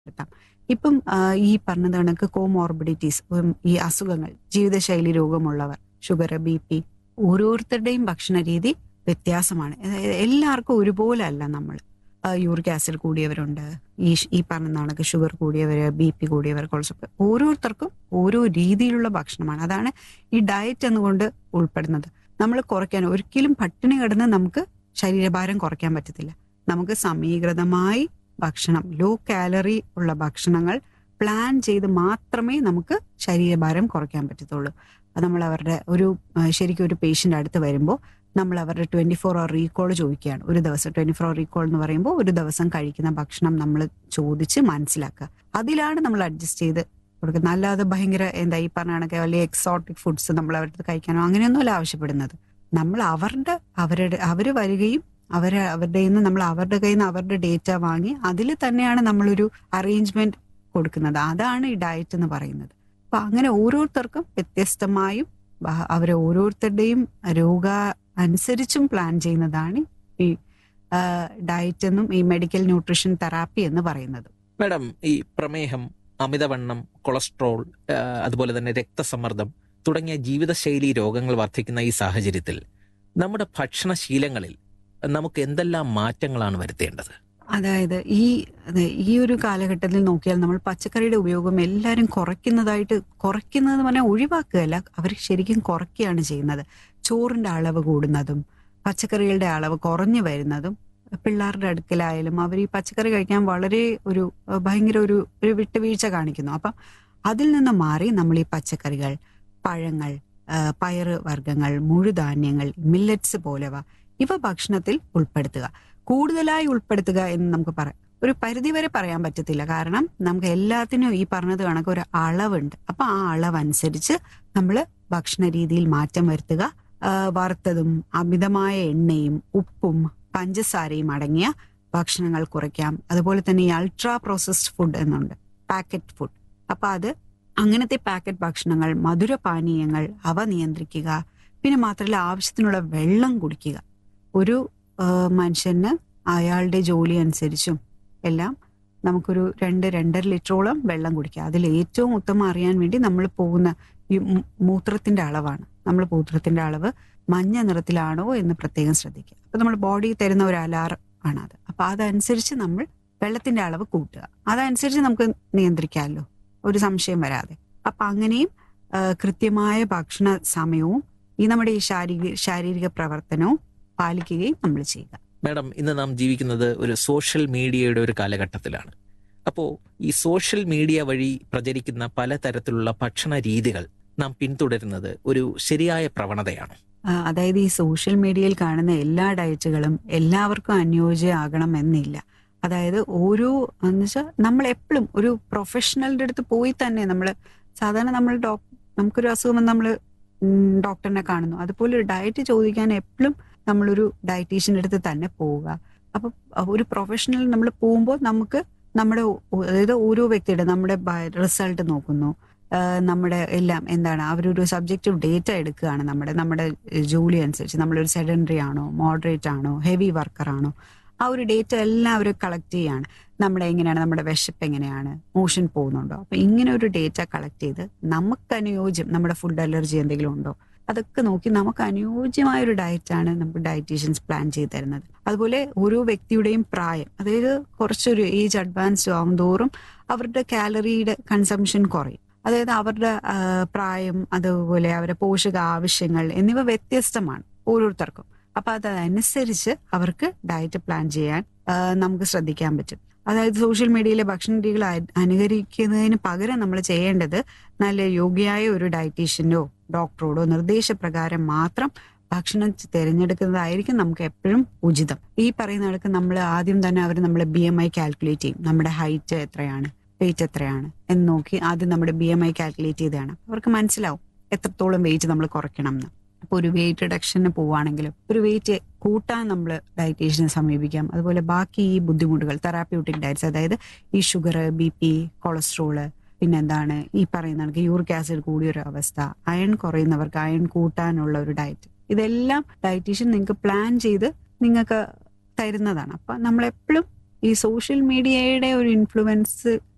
എത്താം ഇപ്പം ആ, ഈ പറഞ്ഞത് കണക്ക് കോമോർബിഡിറ്റീസ് ഈ അസുഖങ്ങൾ ജീവിതശൈലി രോഗമുള്ളവർ ഷുഗർ ബി പി ഓരോരുത്തരുടെയും ഭക്ഷണ രീതി വ്യത്യാസമാണ് അതായത് എല്ലാവർക്കും ഒരുപോലെ അല്ല നമ്മൾ യൂറിക് ആസിഡ് കൂടിയവരുണ്ട് ഈ ഷ്- ഈ പറഞ്ഞ കണക്ക് ഷുഗർ കൂടിയവര് ബി പി കൂടിയവർ കൊളസ്ട്രോൾ ഓരോരുത്തർക്കും ഓരോ രീതിയിലുള്ള ഭക്ഷണമാണ് അതാണ് ഈ ഡയറ്റ് എന്നുകൊണ്ട് ഉൾപ്പെടുന്നത് നമ്മൾ കുറയ്ക്കാൻ ഒരിക്കലും പട്ടിണി കിടന്ന് നമുക്ക് ശരീരഭാരം കുറയ്ക്കാൻ പറ്റത്തില്ല നമുക്ക് സമീകൃതമായി ഭക്ഷണം ലോ കാലറി ഉള്ള ഭക്ഷണങ്ങൾ പ്ലാൻ ചെയ്ത് മാത്രമേ നമുക്ക് ശരീരഭാരം കുറയ്ക്കാൻ പറ്റത്തുള്ളൂ അത് നമ്മൾ അവരുടെ ഒരു ആ, ശരിക്കും ഒരു പേഷ്യന്റ് അടുത്ത് വരുമ്പോൾ നമ്മൾ അവരുടെ ട്വന്റി ഫോർ അവർ റീകോൾ ചോദിക്കുകയാണ് ഒരു ദിവസം ട്വന്റി ഫോർ അവർ റീകോൾ എന്ന് പറയുമ്പോൾ ഒരു ദിവസം കഴിക്കുന്ന ഭക്ഷണം നമ്മൾ ചോദിച്ച് മനസ്സിലാക്കുക അതിലാണ് നമ്മൾ അഡ്ജസ്റ്റ് ചെയ്ത് കൊടുക്കുന്നത് അല്ലാതെ ഭയങ്കര എന്താ ഈ പറഞ്ഞ കണക്കെ വലിയ എക്സോട്ടിക് ഫുഡ്സ് നമ്മൾ അവരുടെ അടുത്ത് കഴിക്കാനോ അങ്ങനെയൊന്നുമല്ല ആവശ്യപ്പെടുന്നത് നമ്മൾ അവരുടെ അവരുടെ അവര് വരികയും അവരെ അവരുടെ നിന്ന് നമ്മൾ അവരുടെ കയ്യിൽ നിന്ന് അവരുടെ ഡേറ്റ വാങ്ങി അതിൽ തന്നെയാണ് നമ്മളൊരു അറേഞ്ച്മെന്റ് കൊടുക്കുന്നത് അതാണ് ഈ ഡയറ്റ് എന്ന് പറയുന്നത് അപ്പൊ അങ്ങനെ ഓരോരുത്തർക്കും വ്യത്യസ്തമായും ബ- അവരെ ഓരോരുത്തരുടെയും രോഗ അനുസരിച്ചും പ്ലാൻ ചെയ്യുന്നതാണ് ഈ ഡയറ്റ് എന്നും ഈ മെഡിക്കൽ ന്യൂട്രീഷൻ തെറാപ്പി എന്ന് പറയുന്നത് മാഡം ഈ പ്രമേഹം അമിതവണ്ണം കൊളസ്ട്രോൾ ആ, അതുപോലെ തന്നെ രക്തസമ്മർദ്ദം തുടങ്ങിയ ജീവിതശൈലി രോഗങ്ങൾ വർദ്ധിക്കുന്ന ഈ സാഹചര്യത്തിൽ നമ്മുടെ ഭക്ഷണശീലങ്ങളിൽ നമുക്ക് എന്തെല്ലാം മാറ്റങ്ങളാണ് വരുത്തേണ്ടത് അതായത് ഈ അതെ, ഈ ഒരു കാലഘട്ടത്തിൽ നോക്കിയാൽ നമ്മൾ പച്ചക്കറിയുടെ ഉപയോഗം എല്ലാവരും കുറയ്ക്കുന്നതായിട്ട് കുറയ്ക്കുന്നത് എന്ന് പറഞ്ഞാൽ ഒഴിവാക്കുകയല്ല അവർ ശരിക്കും കുറയ്ക്കുകയാണ് ചെയ്യുന്നത് ചോറിന്റെ അളവ് കൂടുന്നതും പച്ചക്കറികളുടെ അളവ് കുറഞ്ഞു വരുന്നതും പിള്ളേരുടെ അടുക്കലായാലും അവർ ഈ പച്ചക്കറി കഴിക്കാൻ വളരെ ഒരു അഹ് ഭയങ്കര ഒരു ഒരു വിട്ടുവീഴ്ച കാണിക്കുന്നു അപ്പം അതിൽ നിന്ന് മാറി നമ്മൾ ഈ പച്ചക്കറികൾ പഴങ്ങൾ ആ, പയറ് വർഗ്ഗങ്ങൾ മുഴുധാന്യങ്ങൾ മില്ലറ്റ്സ് പോലവ ഇവ ഭക്ഷണത്തിൽ ഉൾപ്പെടുത്തുക കൂടുതലായി ഉൾപ്പെടുത്തുക എന്ന് നമുക്ക് പറയാം ഒരു പരിധി വരെ പറയാൻ പറ്റത്തില്ല കാരണം നമുക്ക് എല്ലാത്തിനും ഈ പറഞ്ഞത് കണക്ക് ഒരു അളവുണ്ട് അപ്പൊ ആ അളവ് അനുസരിച്ച് നമ്മൾ ഭക്ഷണ രീതിയിൽ മാറ്റം വരുത്തുക ആ, വറുത്തതും അമിതമായ എണ്ണയും ഉപ്പും പഞ്ചസാരയും അടങ്ങിയ ഭക്ഷണങ്ങൾ കുറയ്ക്കാം അതുപോലെ തന്നെ ഈ അൾട്രാ പ്രോസസ്ഡ് ഫുഡ് എന്നുണ്ട് പാക്കറ്റ് ഫുഡ് അപ്പൊ അത് അങ്ങനത്തെ പാക്കറ്റ് ഭക്ഷണങ്ങൾ മധുരപാനീയങ്ങൾ അവ നിയന്ത്രിക്കുക പിന്നെ മാത്രമല്ല ആവശ്യത്തിനുള്ള വെള്ളം കുടിക്കുക ഒരു ആ, മനുഷ്യന് അയാളുടെ ജോലി അനുസരിച്ചും എല്ലാം നമുക്കൊരു രണ്ട് രണ്ടര ലിറ്ററോളം വെള്ളം കുടിക്കുക അതിൽ ഏറ്റവും ഉത്തമം അറിയാൻ വേണ്ടി നമ്മൾ പോകുന്ന ഈ മൂ- മൂത്രത്തിന്റെ അളവാണ് നമ്മൾ മൂത്രത്തിന്റെ അളവ് മഞ്ഞ നിറത്തിലാണോ എന്ന് പ്രത്യേകം ശ്രദ്ധിക്കുക അപ്പൊ നമ്മൾ ബോഡി തരുന്ന ഒരു അലാറം ആണ് അത് അപ്പൊ അതനുസരിച്ച് നമ്മൾ വെള്ളത്തിന്റെ അളവ് കൂട്ടുക അതനുസരിച്ച് നമുക്ക് നിയന്ത്രിക്കാമല്ലോ ഒരു സംശയം വരാതെ അപ്പൊ അങ്ങനെയും ആ, കൃത്യമായ ഭക്ഷണ സമയവും ഈ നമ്മുടെ ഈ ശാരീരിക ശാരീരിക പ്രവർത്തനവും പാലിക്കുകയും നമ്മൾ ചെയ്യുക മാഡം ഇന്ന് നാം ജീവിക്കുന്നത് ഒരു സോഷ്യൽ മീഡിയയുടെ ഒരു കാലഘട്ടത്തിലാണ് അപ്പോൾ ഈ സോഷ്യൽ മീഡിയ വഴി പ്രചരിക്കുന്ന പലതരത്തിലുള്ള ഭക്ഷണ രീതികൾ നാം പിന്തുടരുന്നത് ഒരു ശരിയായ പ്രവണതയാണ് ആ, അതായത് ഈ സോഷ്യൽ മീഡിയയിൽ കാണുന്ന എല്ലാ ഡയറ്റുകളും എല്ലാവർക്കും അനുയോജ്യമാകണം എന്നില്ല അതായത് ഓരോ എന്ന് വെച്ചാൽ നമ്മൾ എപ്പോഴും ഒരു പ്രൊഫഷണലിന്റെ അടുത്ത് പോയി തന്നെ നമ്മൾ സാധാരണ നമ്മൾ ഡോക് നമുക്കൊരു അസുഖം വന്ന് നമ്മൾ ഡോക്ടറിനെ കാണുന്നു അതുപോലെ ഒരു ഡയറ്റ് ചോദിക്കാൻ എപ്പോഴും നമ്മളൊരു ഡയറ്റീഷ്യൻ്റെ അടുത്ത് തന്നെ പോവുക അപ്പൊ ഒരു പ്രൊഫഷണൽ നമ്മൾ പോകുമ്പോൾ നമുക്ക് നമ്മുടെ ഓ- അതായത് ഓരോ വ്യക്തിയുടെ നമ്മുടെ റിസൾട്ട് നോക്കുന്നു ആഹ് നമ്മുടെ എല്ലാം എന്താണ് അവരൊരു സബ്ജക്റ്റീവ് ഡേറ്റ എടുക്കുകയാണ് നമ്മുടെ നമ്മുടെ ജോലി അനുസരിച്ച് നമ്മളൊരു സെഡൻഡറി ആണോ മോഡറേറ്റ് ആണോ ഹെവി വർക്കർ ആണോ ആ ഒരു ഡേറ്റ എല്ലാം അവർ കളക്ട് ചെയ്യാണ് നമ്മുടെ എങ്ങനെയാണ് നമ്മുടെ വിശപ്പ് എങ്ങനെയാണ് മോഷൻ പോകുന്നുണ്ടോ അപ്പൊ ഇങ്ങനെ ഒരു ഡേറ്റ കളക്ട് ചെയ്ത് നമുക്ക് അനുയോജ്യം നമ്മുടെ ഫുഡ് അലർജി എന്തെങ്കിലും ഉണ്ടോ അതൊക്കെ നോക്കി നമുക്ക് അനുയോജ്യമായ ഒരു ഡയറ്റാണ് നമുക്ക് ഡയറ്റീഷ്യൻസ് പ്ലാൻ ചെയ്ത് തരുന്നത് അതുപോലെ ഓരോ വ്യക്തിയുടെയും പ്രായം അതായത് കുറച്ചൊരു ഏജ് അഡ്വാൻസ്ഡ് ആവും തോറും അവരുടെ കാലറിയുടെ കൺസംഷൻ കുറയും അതായത് അവരുടെ ആ, പ്രായം അതുപോലെ അവരുടെ പോഷക ആവശ്യങ്ങൾ എന്നിവ വ്യത്യസ്തമാണ് ഓരോരുത്തർക്കും അപ്പൊ അതനുസരിച്ച് അവർക്ക് ഡയറ്റ് പ്ലാൻ ചെയ്യാൻ ആ, നമുക്ക് ശ്രദ്ധിക്കാൻ പറ്റും അതായത് സോഷ്യൽ മീഡിയയിലെ ഭക്ഷണ രീതികൾ അ- അനുകരിക്കുന്നതിന് പകരം നമ്മൾ ചെയ്യേണ്ടത് നല്ല യോഗ്യയായ ഒരു ഡയറ്റീഷ്യനോ ഡോക്ടറോടോ നിർദ്ദേശപ്രകാരം മാത്രം ഭക്ഷണം തിരഞ്ഞെടുക്കുന്നതായിരിക്കും നമുക്ക് എപ്പോഴും ഉചിതം ഈ പറയുന്ന കണക്ക് നമ്മൾ ആദ്യം തന്നെ അവർ നമ്മളെ ബി എം ഐ കാൽക്കുലേറ്റ് ചെയ്യും നമ്മുടെ ഹൈറ്റ് എത്രയാണ് വെയിറ്റ് എത്രയാണ് എന്ന് നോക്കി ആദ്യം നമ്മുടെ ബി എം ഐ കാൽക്കുലേറ്റ് ചെയ്താണ് അവർക്ക് മനസ്സിലാവും എത്രത്തോളം വെയിറ്റ് നമ്മൾ കുറയ്ക്കണം എന്ന് അപ്പൊ ഒരു വെയിറ്റ് റിഡക്ഷന് പോവുകയാണെങ്കിലും ഒരു വെയിറ്റ് കൂട്ടാൻ നമ്മൾ ഡയറ്റീഷ്യനെ സമീപിക്കാം അതുപോലെ ബാക്കി ഈ ബുദ്ധിമുട്ടുകൾ തെറാപ്യൂട്ടിക് ഡയറ്റ്സ് അതായത് ഈ ഷുഗർ ബി പി കൊളസ്ട്രോള് പിന്നെന്താണ് ഈ പറയുന്ന കണക്ക് യൂറിക് ആസിഡ് കൂടിയൊരു അവസ്ഥ അയൺ കുറയുന്നവർക്ക് അയൺ കൂട്ടാനുള്ള ഒരു ഡയറ്റ് ഇതെല്ലാം ഡയറ്റീഷ്യൻ നിങ്ങൾക്ക് പ്ലാൻ ചെയ്ത് നിങ്ങൾക്ക് തരുന്നതാണ് അപ്പൊ നമ്മൾ എപ്പോഴും ഈ സോഷ്യൽ മീഡിയയുടെ ഒരു ഇൻഫ്ലുവൻസ്